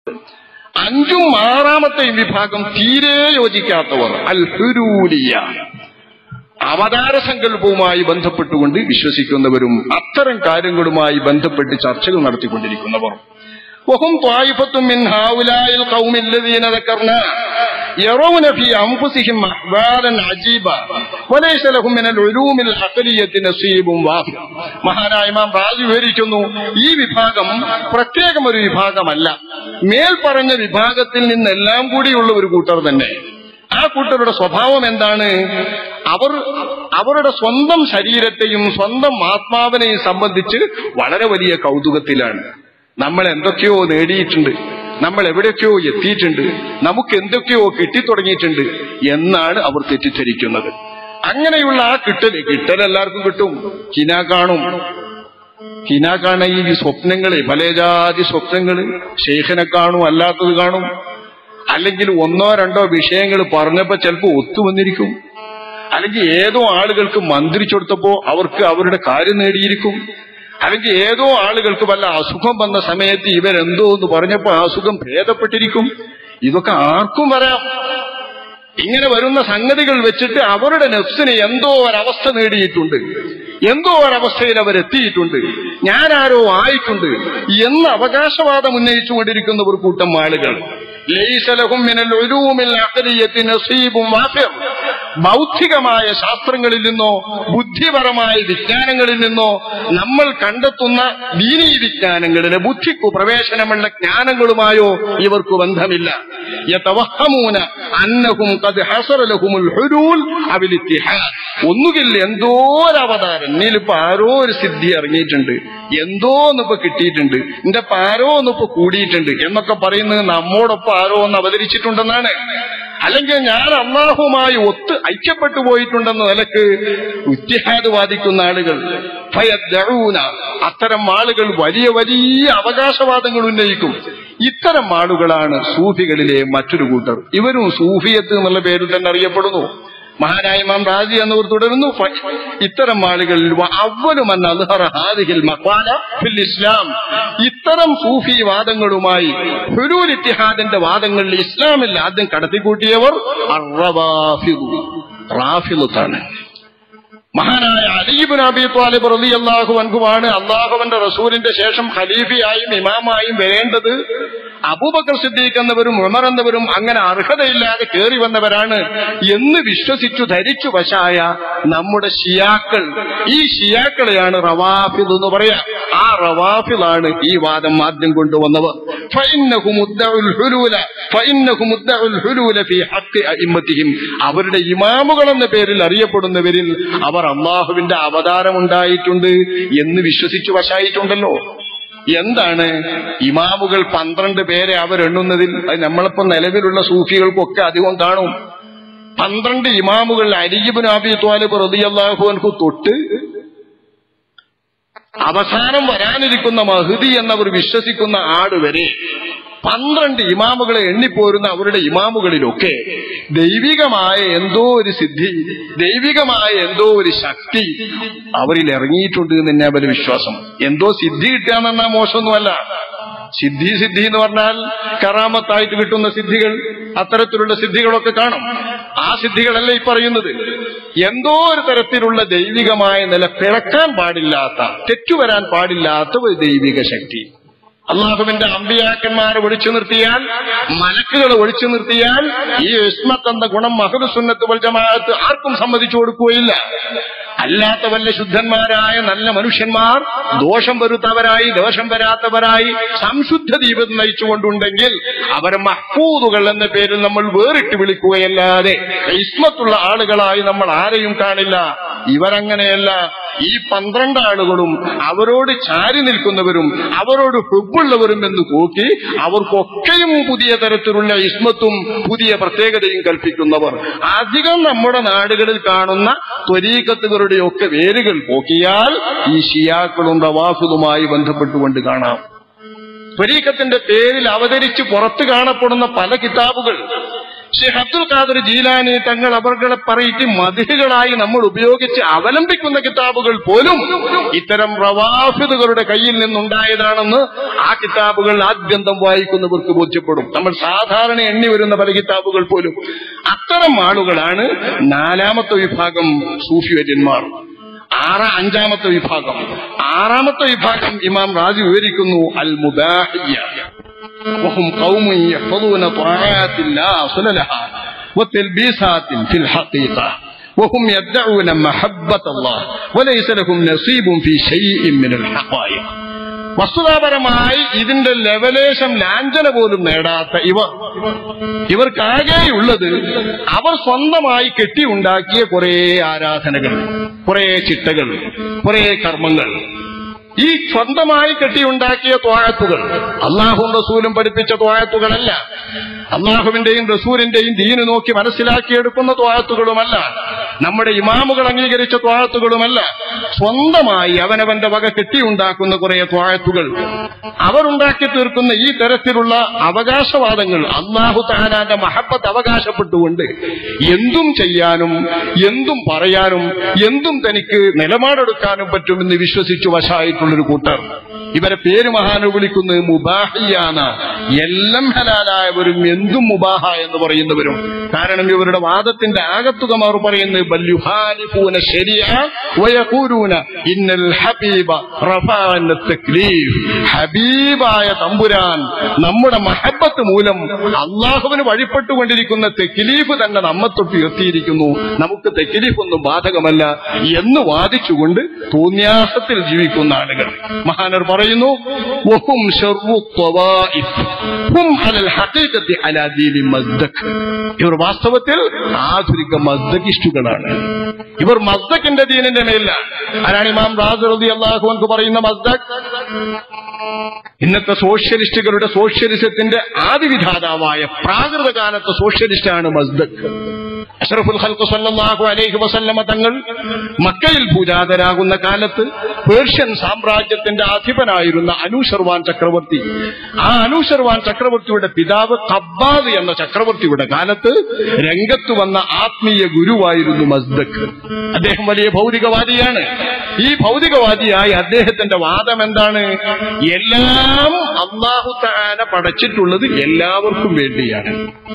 അഞ്ചും ആറാമത്തെയും വിഭാഗം തീരെ യോജിക്കാത്തവർ അൽ ഹുരൂലിയ അവതാര സങ്കല്പവുമായി ബന്ധപ്പെട്ടുകൊണ്ട് വിശ്വസിക്കുന്നവരും അത്തരം കാര്യങ്ങളുമായി ബന്ധപ്പെട്ട് ചർച്ചകൾ നടത്തിക്കൊണ്ടിരിക്കുന്നവർ وهم طائفة من هؤلاء القوم الذين ذكرنا يرون في أنفسهم أحوالا عجيبة وليس لهم من العلوم العقلية نصيب واضح മഹാനായ ഇമാം റാജി വിവരിക്കുന്നു ഈ വിഭാഗം പ്രത്യേകം ഒരു വിഭാഗമല്ല മേൽ പറഞ്ഞ വിഭാഗത്തിൽ നിന്നെല്ലാം കൂടിയുള്ള ഒരു കൂട്ടർ തന്നെ ആ കൂട്ടരുടെ സ്വഭാവം എന്താണ് അവർ അവരുടെ സ്വന്തം ശരീരത്തെയും സ്വന്തം ആത്മാവിനെയും സംബന്ധിച്ച് വളരെ വലിയ കൗതുകത്തിലാണ് നമ്മൾ എന്തൊക്കെയോ നേടിയിട്ടുണ്ട് നമ്മൾ എവിടെയൊക്കെയോ എത്തിയിട്ടുണ്ട് നമുക്ക് എന്തൊക്കെയോ കിട്ടിത്തുടങ്ങിയിട്ടുണ്ട് എന്നാണ് അവർ തെറ്റിദ്ധരിക്കുന്നത് അങ്ങനെയുള്ള ആ കിട്ടല് കിട്ടൽ എല്ലാവർക്കും കിട്ടും കിന കാണും കിന കാണ ഈ സ്വപ്നങ്ങള് പലജാതി സ്വപ്നങ്ങള് ഷെയ്ഖിനെ കാണും അല്ലാത്തത് കാണും അല്ലെങ്കിൽ ഒന്നോ രണ്ടോ വിഷയങ്ങൾ പറഞ്ഞപ്പോ ചിലപ്പോ ഒത്തുവന്നിരിക്കും അല്ലെങ്കിൽ ഏതോ ആളുകൾക്ക് മന്ത്രിച്ചു കൊടുത്തപ്പോ അവർക്ക് അവരുടെ കാര്യം നേടിയിരിക്കും അല്ലെങ്കിൽ ഏതോ ആളുകൾക്ക് വല്ല അസുഖം വന്ന സമയത്ത് ഇവരെന്തോ എന്ന് പറഞ്ഞപ്പോ ആ അസുഖം ഭേദപ്പെട്ടിരിക്കും ഇതൊക്കെ ആർക്കും വരാം ഇങ്ങനെ വരുന്ന സംഗതികൾ വെച്ചിട്ട് അവരുടെ നെഫ്സിന് എന്തോ ഒരവസ്ഥ നേടിയിട്ടുണ്ട് എന്തോ ഒരവസ്ഥയിൽ അവരെത്തിയിട്ടുണ്ട് ഞാനാരോ ആയിട്ടുണ്ട് എന്ന് അവകാശവാദം ഉന്നയിച്ചുകൊണ്ടിരിക്കുന്ന ഒരു കൂട്ടം ആളുകൾ ലൈസലഹും മിനൽ ഉലൂമിൽ അഖലിയത്തി നസീബും വാഫിർ ബൗദ്ധികമായ ശാസ്ത്രങ്ങളിൽ നിന്നോ ബുദ്ധിപരമായ വിജ്ഞാനങ്ങളിൽ നിന്നോ നമ്മൾ കണ്ടെത്തുന്ന ദീനീ വിജ്ഞാനങ്ങളിലെ ബുദ്ധിക്കു പ്രവേശനമുള്ള ജ്ഞാനങ്ങളുമായോ ഇവർക്ക് ബന്ധമില്ല യതവഹമൂന അന്നഹും ഖദ് ഹസറ ലഹുമുൽ ഹുലൂൽ അവിൽ ഇത്തിഹാദ് ഒന്നുകിൽ എന്തോ ഒരു അവതാരം നീലിപ്പോ ആരോ ഒരു സിദ്ധി ഇറങ്ങിയിട്ടുണ്ട് എന്തോ ഒന്നിപ്പോ കിട്ടിയിട്ടുണ്ട് എന്റെ ആരോ ഒന്നിപ്പോ കൂടിയിട്ടുണ്ട് എന്നൊക്കെ പറയുന്നത് നമ്മോടൊപ്പം ആരോ ഒന്ന് അവതരിച്ചിട്ടുണ്ടെന്നാണ് അല്ലെങ്കിൽ ഞാൻ അള്ളാഹുമായി ഒത്ത് ഐക്യപ്പെട്ടു പോയിട്ടുണ്ടെന്ന നിലക്ക് ഉത്തിഹാദ് വാദിക്കുന്ന ആളുകൾ ഫയദ്ദഊന അത്തരം ആളുകൾ വലിയ വലിയ അവകാശവാദങ്ങൾ ഉന്നയിക്കും ഇത്തരം ആളുകളാണ് സൂഫികളിലെ മറ്റൊരു കൂട്ടർ ഇവരും സൂഫിയത്ത് എന്നുള്ള പേരിൽ തന്നെ അറിയപ്പെടുന്നു മഹാനായ ഇമാം റാജി എന്നവർ തുടരുന്നു ഫ- ഇത്തരം ആളുകളിൽ വ അവ്വലു മൻ അദ്ഹറ ഹാദിഹിൽ മഖാല ഫിൽ ഇസ്ലാം ഇത്തരം സൂഫി വാദങ്ങളുമായി ഹുലൂൽ ഇത്തിഹാദിന്റെ വാദങ്ങളിൽ ഇസ്ലാമിൽ ആദ്യം കടത്തിക്കൂട്ടിയവർ അറവാഫിദു റാഫിദത്താണ് മഹാനായ അലീബിൻ അബി താലിബ് റലി അള്ളാഹു അൻഹുവാണ് അള്ളാഹുവിന്റെ റസൂലിന്റെ ശേഷം ഖലീഫയായും ഇമാമായും വരേണ്ടത് അബൂബക്കർ സിദ്ദീഖ് എന്നവരും ഉമർ എന്നവരും അങ്ങനെ അർഹതയില്ലാതെ കയറി വന്നവരാണ് എന്ന് വിശ്വസിച്ചു ധരിച്ചു വശായ നമ്മുടെ ഷിയാക്കൾ ഈ ഷിയാക്കളെയാണ് റവാഫിദ് എന്ന് പറയാ ആ റവാഫിദാണ് ഈ വാദം ആദ്യം കൊണ്ടുവന്നവർ فإنهم ادعوا الحلول فإنهم ادعوا الحلول في حق أئمتهم അവരുടെ ഇമാമുകൾ എന്ന പേരിൽ അറിയപ്പെടുന്നവരിൽ അവർ അള്ളാഹുവിന്റെ അവതാരം ഉണ്ടായിട്ടുണ്ട് എന്ന് വിശ്വസിച്ചു വശായിട്ടുണ്ടല്ലോ എന്താണ് ഇമാമുകൾ പന്ത്രണ്ട് പേരെ അവരെണ്ണുന്നതിൽ അത് നമ്മളിപ്പോ നിലവിലുള്ള സൂഫികൾക്കൊക്കെ അധികം കാണും പന്ത്രണ്ട് ഇമാമുകൾ അരിജിബിൻ അബി ത്വാലിബ് റളിയല്ലാഹു അൻഹു തൊട്ട് അവസാനം വരാനിരിക്കുന്ന മഹദി എന്നവർ വിശ്വസിക്കുന്ന ആട് വരെ പന്ത്രണ്ട് ഇമാമുകളെ എണ്ണിപ്പോരുന്ന അവരുടെ ഇമാമുകളിലൊക്കെ ദൈവികമായ എന്തോ ഒരു സിദ്ധി ദൈവികമായ എന്തോ ഒരു ശക്തി അവരിൽ ഇറങ്ങിയിട്ടുണ്ട് എന്ന് തന്നെ അവരുടെ വിശ്വാസം എന്തോ സിദ്ധി കിട്ടുകയെന്നാ മോശമൊന്നുമല്ല സിദ്ധി സിദ്ധി എന്ന് പറഞ്ഞാൽ കറാമത്തായിട്ട് കിട്ടുന്ന സിദ്ധികൾ അത്തരത്തിലുള്ള സിദ്ധികളൊക്കെ കാണും ആ സിദ്ധികളല്ല ഈ പറയുന്നത് എന്തോ ഒരു തരത്തിലുള്ള ദൈവികമായ നില പിഴക്കാൻ പാടില്ലാത്ത തെറ്റുവരാൻ പാടില്ലാത്ത ഒരു ദൈവിക ശക്തി അള്ളാഹുവിന്റെ അമ്പിയാക്കന്മാരെ ഒഴിച്ചു നിർത്തിയാൽ മലക്കുകൾ ഒഴിച്ചു നിർത്തിയാൽ ഈ ഇസ്മത്ത് എന്ന ഗുണം മഹദുസുന്നത്ത് വൽ ജമാഅത്ത് ആർക്കും സമ്മതിച്ചു കൊടുക്കുകയില്ല അല്ലാത്ത വല്ല ശുദ്ധന്മാരായ നല്ല മനുഷ്യന്മാർ ദോഷം വരുത്തവരായി ദോഷം വരാത്തവരായി സംശുദ്ധ ദീപം നയിച്ചുകൊണ്ടുണ്ടെങ്കിൽ അവരെ മഹ്ഫൂദുകൾ എന്ന പേരിൽ നമ്മൾ വേറിട്ട് വിളിക്കുകയല്ലാതെ ഇസ്മത്തുള്ള ആളുകളായി നമ്മൾ ആരെയും കാണില്ല ഇവരങ്ങനെയല്ല ഈ പന്ത്രണ്ട് ആളുകളും അവരോട് ചാരി നിൽക്കുന്നവരും അവരോട് ഹുബുള്ളവരും എന്ന് നോക്കി അവർക്കൊക്കെയും പുതിയ തരത്തിലുള്ള ഇസ്മത്തും പുതിയ പ്രത്യേകതയും കൽപ്പിക്കുന്നവർ അധികം നമ്മുടെ നാടുകളിൽ കാണുന്ന ത്വരീക്കത്തുകളുടെയൊക്കെ വേരുകൾ പോക്കിയാൽ ഈ ഷിയാക്കളും റവാഫിലുമായി ബന്ധപ്പെട്ടുകൊണ്ട് കാണാം ത്വരീക്കത്തിന്റെ പേരിൽ അവതരിച്ച് പുറത്തു കാണപ്പെടുന്ന പല കിതാബുകൾ ഷെയ്ഖ് അബ്ദുൽ ഖാദർ ജീലാനി തങ്ങൾ അവർകളെ പറയിട്ട് മതിലുകളായി നമ്മൾ ഉപയോഗിച്ച് അവലംബിക്കുന്ന കിതാബുകൾ പോലും ഇത്തരം റവാഫിദുകളുടെ കയ്യിൽ നിന്നുണ്ടായതാണെന്ന് ആ കിതാബുകൾ ആദ്യന്തം വായിക്കുന്നവർക്ക് ബോധ്യപ്പെടും നമ്മൾ സാധാരണ എണ്ണി വരുന്ന പല കിതാബുകൾ പോലും അത്തരം ആളുകളാണ് നാലാമത്തെ വിഭാഗം സൂഫി വര്യന്മാർ ആറ അഞ്ചാമത്തെ വിഭാഗം ആറാമത്തെ വിഭാഗം ഇമാം റാജി വിവരിക്കുന്നു അൽ മുബാഹിയ وهم قوم يحفظون طاعات لا أصل لها وتلبيسات في الحقيقة وهم يدعون محبة الله وليس لهم نصيب في شيء من الحقائق വസ്തുതാപരമായി ഇതിന്റെ ലെവലേശം ലാഞ്ചന പോലും നേടാത്ത ഇവർ ഇവർക്കാകെയുള്ളത് അവർ സ്വന്തമായി കെട്ടിയുണ്ടാക്കിയ കുറെ ആരാധനകൾ കുറെ ചിട്ടകൾ കുറെ കർമ്മങ്ങൾ ഈ സ്വന്തമായി കെട്ടിയുണ്ടാക്കിയ ത്വാഴത്തുകൾ അള്ളാഹും റസൂലും പഠിപ്പിച്ച ത്വാഴത്തുകളല്ല അള്ളാഹുവിന്റെയും റസൂലിന്റെയും ദീന് നോക്കി മനസ്സിലാക്കിയെടുക്കുന്ന ത്വാഴത്തുകളുമല്ല നമ്മുടെ ഇമാമുകൾ അംഗീകരിച്ച ത്വാഴത്തുകളുമല്ല സ്വന്തമായി അവനവന്റെ വക കെട്ടിയുണ്ടാക്കുന്ന കുറെ ത്വാഴത്തുകൾ അവരുണ്ടാക്കി തീർക്കുന്ന ഈ തരത്തിലുള്ള അവകാശവാദങ്ങൾ അള്ളാഹു താലാന്റെ മഹബത്ത് അവകാശപ്പെട്ടുകൊണ്ട് എന്തും ചെയ്യാനും എന്തും പറയാനും എന്തും തനിക്ക് നിലപാടെടുക്കാനും പറ്റുമെന്ന് വിശ്വസിച്ചു വശായിട്ടുള്ളൊരു കൂട്ടർ ഇവരെ പേര് മഹാനു വിളിക്കുന്നത് മുബാഹിയാണ് എല്ലാം ഹലാലായവരും എന്തും മുബാഹ എന്ന് പറയുന്നവരും കാരണം ഇവരുടെ വാദത്തിന്റെ ആകത്തുകം അവർ പറയുന്നത് ബല്യുഹാലിഫൂന ശരിയ വയകൂരൂന ഇന്നൽ ഹബീബ റഫാന തക്ലീഫ് ഹബീബായ തമ്പുരാൻ നമ്മുടെ മഹബത്ത് മൂലം അള്ളാഹുവിന് വഴിപ്പെട്ടുകൊണ്ടിരിക്കുന്ന തെക്കിലീഫ് തന്നെ നമ്മെ തൊട്ട് ഉയർത്തിയിരിക്കുന്നു നമുക്ക് തെക്കിലീഫ് ഒന്നും ബാധകമല്ല എന്ന് വാദിച്ചുകൊണ്ട് തോന്യാസത്തിൽ ജീവിക്കുന്ന ആളുകൾ മഹാനർ പറയുന്നു വഹും ശർവു ത്വവാഇഫ്. ഹും അലൽ ഹഖീഖത്തി അലാ ദീനി മസ്ദക്. ഇവർ വാസ്തവത്തിൽ ആധുനിക മസ്ദകിസ്റ്റുകളാണ് ഇവർ മസ്ദക്കിന്റെ ദീനിന്റെ മേലാണ് ആരാണ് ഇമാം റാസ് റളി അള്ളാഹുവൻക്ക് പറയുന്ന മസ്ദക് ഇന്നത്തെ സോഷ്യലിസ്റ്റുകളുടെ സോഷ്യലിസത്തിന്റെ ആദിവിധാതാവായ പ്രാകൃത കാലത്തെ സോഷ്യലിസ്റ്റാണ് മസ്ദക് അഷറഫുൽ ഖൽഖ് സല്ലല്ലാഹു അലൈഹി വസല്ലമ തങ്ങൾ മക്കയിൽ പൂജാതരാകുന്ന കാലത്ത് പേർഷ്യൻ സാമ്രാജ്യത്തിന്റെ അധിപനായിരുന്ന അനൂഷർവാൻ ചക്രവർത്തി ആ അനൂഷർവാൻ ചക്രവർത്തിയുടെ പിതാവ് ഖബ്ബാദ് എന്ന ചക്രവർത്തിയുടെ കാലത്ത് രംഗത്ത് വന്ന ആത്മീയ ഗുരുവായിരുന്നു മസ്ദക് അദ്ദേഹം വലിയ ഭൗതികവാദിയാണ് ഈ ഭൗതികവാദിയായ അദ്ദേഹത്തിന്റെ വാദം എന്താണ് എല്ലാം അള്ളാഹു താന പടച്ചിട്ടുള്ളത് എല്ലാവർക്കും വേണ്ടിയാണ്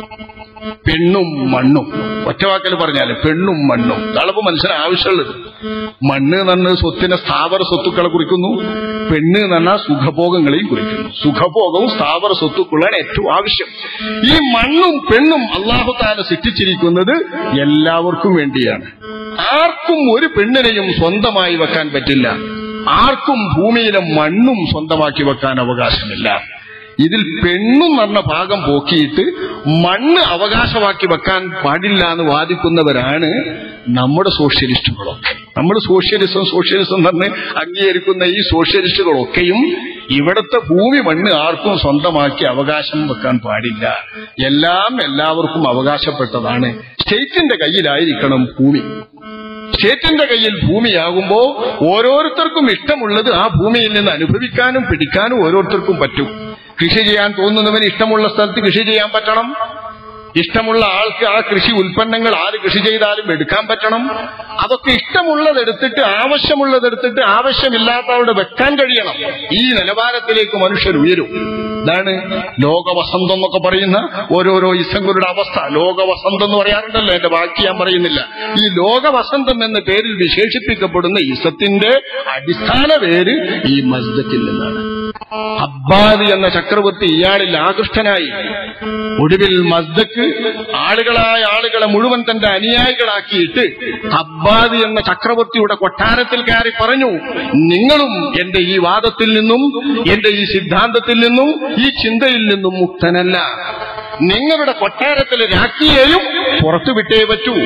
പെണ്ണും മണ്ണും ഒറ്റവാക്കൽ പറഞ്ഞാല് പെണ്ണും മണ്ണും തളവ് മനുഷ്യന് ആവശ്യമുള്ളത് മണ്ണ് എന്ന് സ്വത്തിനെ സ്ഥാവര സ്വത്തുക്കളെ കുറിക്കുന്നു പെണ്ണ് എന്ന് പറഞ്ഞാൽ സുഖഭോഗങ്ങളെയും കുറിക്കുന്നു സുഖഭോഗവും സ്ഥാവര സ്വത്തുക്കളാണ് ഏറ്റവും ആവശ്യം ഈ മണ്ണും പെണ്ണും അള്ളാഹു താല സൃഷ്ടിച്ചിരിക്കുന്നത് എല്ലാവർക്കും വേണ്ടിയാണ് ആർക്കും ഒരു പെണ്ണിനെയും സ്വന്തമായി വെക്കാൻ പറ്റില്ല ആർക്കും ഭൂമിയിലെ മണ്ണും സ്വന്തമാക്കി വെക്കാൻ അവകാശമില്ല ഇതിൽ പെണ്ണും പറഞ്ഞ ഭാഗം പോക്കിയിട്ട് മണ്ണ് അവകാശമാക്കി വെക്കാൻ പാടില്ല എന്ന് വാദിക്കുന്നവരാണ് നമ്മുടെ സോഷ്യലിസ്റ്റുകളൊക്കെ നമ്മൾ സോഷ്യലിസം സോഷ്യലിസം പറഞ്ഞ് അംഗീകരിക്കുന്ന ഈ സോഷ്യലിസ്റ്റുകളൊക്കെയും ഇവിടുത്തെ ഭൂമി മണ്ണ് ആർക്കും സ്വന്തമാക്കി അവകാശം വെക്കാൻ പാടില്ല എല്ലാം എല്ലാവർക്കും അവകാശപ്പെട്ടതാണ് സ്റ്റേറ്റിന്റെ കയ്യിലായിരിക്കണം ഭൂമി സ്റ്റേറ്റിന്റെ കയ്യിൽ ഭൂമിയാകുമ്പോ ഓരോരുത്തർക്കും ഇഷ്ടമുള്ളത് ആ ഭൂമിയിൽ നിന്ന് അനുഭവിക്കാനും പിടിക്കാനും ഓരോരുത്തർക്കും പറ്റും കൃഷി ചെയ്യാൻ തോന്നുന്നവന് ഇഷ്ടമുള്ള സ്ഥലത്ത് കൃഷി ചെയ്യാൻ പറ്റണം ഇഷ്ടമുള്ള ആൾക്ക് ആ കൃഷി ഉൽപ്പന്നങ്ങൾ ആര് കൃഷി ചെയ്താലും എടുക്കാൻ പറ്റണം അതൊക്കെ ഇഷ്ടമുള്ളത് എടുത്തിട്ട് ആവശ്യമുള്ളത് എടുത്തിട്ട് ആവശ്യമില്ലാത്തവരുടെ വെക്കാൻ കഴിയണം ഈ നിലവാരത്തിലേക്ക് മനുഷ്യർ ഉയരും ഇതാണ് ലോകവസന്തം എന്നൊക്കെ പറയുന്ന ഓരോരോ ഇസങ്ങളുടെ അവസ്ഥ ലോകവസന്തം എന്ന് പറയാറുണ്ടല്ലോ എന്റെ ബാക്കി ഞാൻ പറയുന്നില്ല ഈ ലോകവസന്തം എന്ന പേരിൽ വിശേഷിപ്പിക്കപ്പെടുന്ന ഇസത്തിന്റെ അടിസ്ഥാന പേര് ഈ മസ്ദത്തിൽ നിന്നാണ് അബ്ബാദ് എന്ന ചക്രവർത്തി ഇയാളിൽ ആകൃഷ്ടനായി ഒടുവിൽ മസ്ദക്ക് ആളുകളായ ആളുകളെ മുഴുവൻ തന്റെ അനുയായികളാക്കിയിട്ട് അബ്ബാദ് എന്ന ചക്രവർത്തിയുടെ കൊട്ടാരത്തിൽ കയറി പറഞ്ഞു നിങ്ങളും എന്റെ ഈ വാദത്തിൽ നിന്നും എന്റെ ഈ സിദ്ധാന്തത്തിൽ നിന്നും ഈ ചിന്തയിൽ നിന്നും മുക്തനല്ല നിങ്ങളുടെ കൊട്ടാരത്തിലെ രാജ്ഞിയെയും പുറത്തുവിട്ടേ പറ്റൂ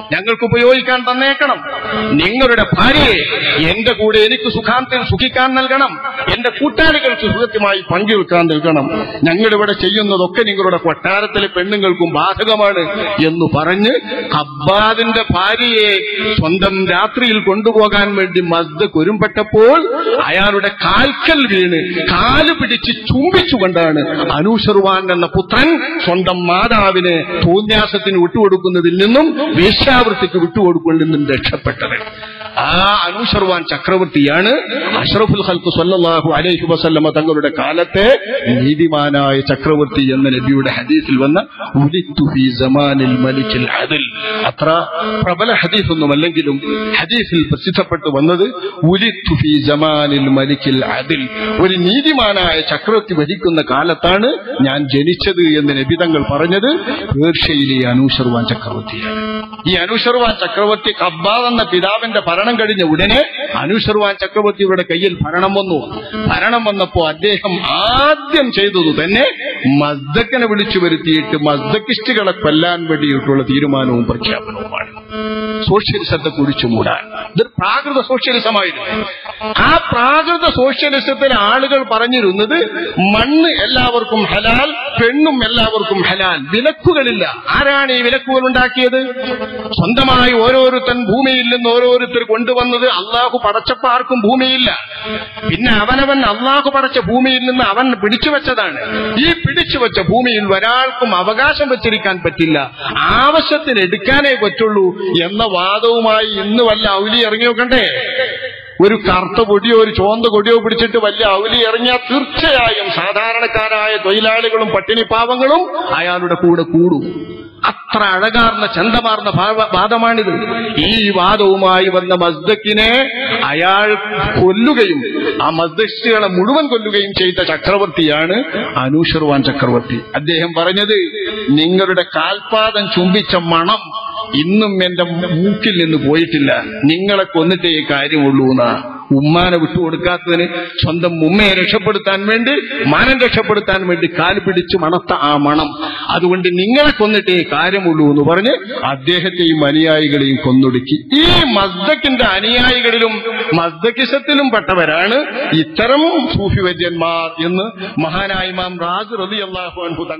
ഞങ്ങൾക്ക് ഉപയോഗിക്കാൻ തന്നേക്കണം നിങ്ങളുടെ ഭാര്യയെ എന്റെ കൂടെ എനിക്ക് സുഖാന്ത സുഖിക്കാൻ നൽകണം എന്റെ കൂട്ടാളികൾക്ക് സുഖത്യമായി പങ്കുവെക്കാൻ നൽകണം ഞങ്ങളിവിടെ ചെയ്യുന്നതൊക്കെ നിങ്ങളുടെ കൊട്ടാരത്തിലെ പെണ്ണുങ്ങൾക്കും ബാധകമാണ് എന്ന് പറഞ്ഞ് ഖബ്ബാദിന്റെ ഭാര്യയെ സ്വന്തം രാത്രിയിൽ കൊണ്ടുപോകാൻ വേണ്ടി മസ്ദ് കുരുമ്പെട്ടപ്പോൾ അയാളുടെ കാൽക്കൽ വീണ് കാല് പിടിച്ച് ചുംബിച്ചുകൊണ്ടാണ് അനൂഷർവാൻ എന്ന പുത്രൻ സ്വന്തം മാതാവിനെ തോന്യാസത്തിന് വിട്ടുകൊടുക്കുന്നതിൽ നിന്നും വേശ്യാവൃത്തിക്ക് വിട്ടുകൊടുക്കുന്നതിൽ നിന്നും രക്ഷപ്പെട്ടത് ആ അനൂഷർവാൻ ചക്രവർത്തിയാണ് അഷ്റഫുൽ ഹൽക്ക് സല്ലല്ലാഹു അലൈഹി വസല്ലമ തങ്ങളുടെ കാലത്തെ നീതിമാനായ ചക്രവർത്തി എന്ന നബിയുടെ ഹദീസിൽ വന്ന ഉലിത്തു ഫീ സമാനിൽ മലിക്കിൽ അദിൽ അത്ര പ്രബല ഹദീസ് ഒന്നുമല്ലെങ്കിലും ഹദീസിൽ പ്രസിദ്ധപ്പെട്ടു വന്നത് ഉലിത്തു ഫീ സമാനിൽ മലിക്കിൽ അദിൽ ഒരു നീതിമാനായ ചക്രവർത്തി ഭരിക്കുന്ന കാലത്താണ് ഞാൻ ജനിച്ചത് എന്ന് നബിതങ്ങൾ പറഞ്ഞത് പേർഷ്യയിലെ അനൂഷർവാൻ ചക്രവർത്തിയാണ് ഈ അനൂഷർവാൻ ചക്രവർത്തി കബ്ബാദ് എന്ന പിതാവിന്റെ ഭരണം കഴിഞ്ഞ ഉടനെ അനൂഷർവാൻ ചക്രവർത്തിയുടെ കയ്യിൽ ഭരണം വന്നു ഭരണം വന്നപ്പോ അദ്ദേഹം ആദ്യം ചെയ്തതു തന്നെ മസ്ദക്കിനെ വിളിച്ചു വരുത്തിയിട്ട് മസ്ദക്കിസ്റ്റുകളെ കൊല്ലാൻ വേണ്ടിയിട്ടുള്ള തീരുമാനവും പ്രഖ്യാപനവുമാണ് സോഷ്യലിസത്തെ കുഴിച്ചു മൂടാൻ ഇതൊരു പ്രാകൃത സോഷ്യലിസമായിരുന്നു ആ പ്രാകൃത സോഷ്യലിസത്തിൽ ആളുകൾ പറഞ്ഞിരുന്നത് മണ്ണ് എല്ലാവർക്കും ഹലാൽ പെണ്ണും എല്ലാവർക്കും ഹലാൽ വിലക്കുകളില്ല ആരാണ് ഈ വിലക്കുകൾ ഉണ്ടാക്കിയത് സ്വന്തമായി ഓരോരുത്തൻ ഭൂമിയിൽ നിന്ന് ഓരോരുത്തർ കൊണ്ടുവന്നത് അള്ളാഹു പടച്ചപ്പോ ആർക്കും ഭൂമിയില്ല പിന്നെ അവനവൻ അള്ളാഹു പടച്ച ഭൂമിയിൽ നിന്ന് അവൻ പിടിച്ചു വെച്ചതാണ് ഈ പിടിച്ചു വെച്ച ഭൂമിയിൽ ഒരാൾക്കും അവകാശം വെച്ചിരിക്കാൻ പറ്റില്ല ആവശ്യത്തിന് എടുക്കാനേ പറ്റുള്ളൂ എന്ന വാദവുമായി ഇന്ന് വല്ല ഔലി ഇറങ്ങി നോക്കണ്ടേ ഒരു കറുത്ത കൊടിയോ ഒരു ചോന്ത കൊടിയോ പിടിച്ചിട്ട് വലിയ ഔലി ഇറങ്ങിയാൽ തീർച്ചയായും സാധാരണക്കാരായ തൊഴിലാളികളും പട്ടിണിപ്പാവങ്ങളും അയാളുടെ കൂടെ കൂടും അത്ര അഴകാർന്ന ചന്തമാർന്ന ഭാവ- വാദമാണിത് ഈ വാദവുമായി വന്ന മസ്ദക്കിനെ അയാൾ കൊല്ലുകയും ആ മസ്ദക്ഷികളെ മുഴുവൻ കൊല്ലുകയും ചെയ്ത ചക്രവർത്തിയാണ് അനൂഷർവാൻ ചക്രവർത്തി അദ്ദേഹം പറഞ്ഞത് നിങ്ങളുടെ കാൽപാദം ചുംബിച്ച മണം ഇന്നും എന്റെ മൂക്കിൽ നിന്ന് പോയിട്ടില്ല നിങ്ങളെ കൊന്നിട്ടേ ഈ കാര്യമുള്ളൂ എന്നാ ഉമ്മാനെ വിട്ടുകൊടുക്കാത്തതിന് സ്വന്തം ഉമ്മയെ രക്ഷപ്പെടുത്താൻ വേണ്ടി മാനം രക്ഷപ്പെടുത്താൻ വേണ്ടി കാൽ പിടിച്ച് മണത്ത ആ മണം അതുകൊണ്ട് നിങ്ങളെ കൊന്നിട്ടേ കാര്യമുള്ളൂ എന്ന് പറഞ്ഞ് അദ്ദേഹത്തെയും അനുയായികളെയും കൊന്നൊടുക്കി ഈ മസ്ദക്കിന്റെ അനുയായികളിലും മസ്ദക്കിസത്തിലും പെട്ടവരാണ് ഇത്തരം സൂഫി വൈദ്യന്മാർ എന്ന് മഹാനായ ഇമാം റാസ് റലി അള്ളാഹു അൻഹു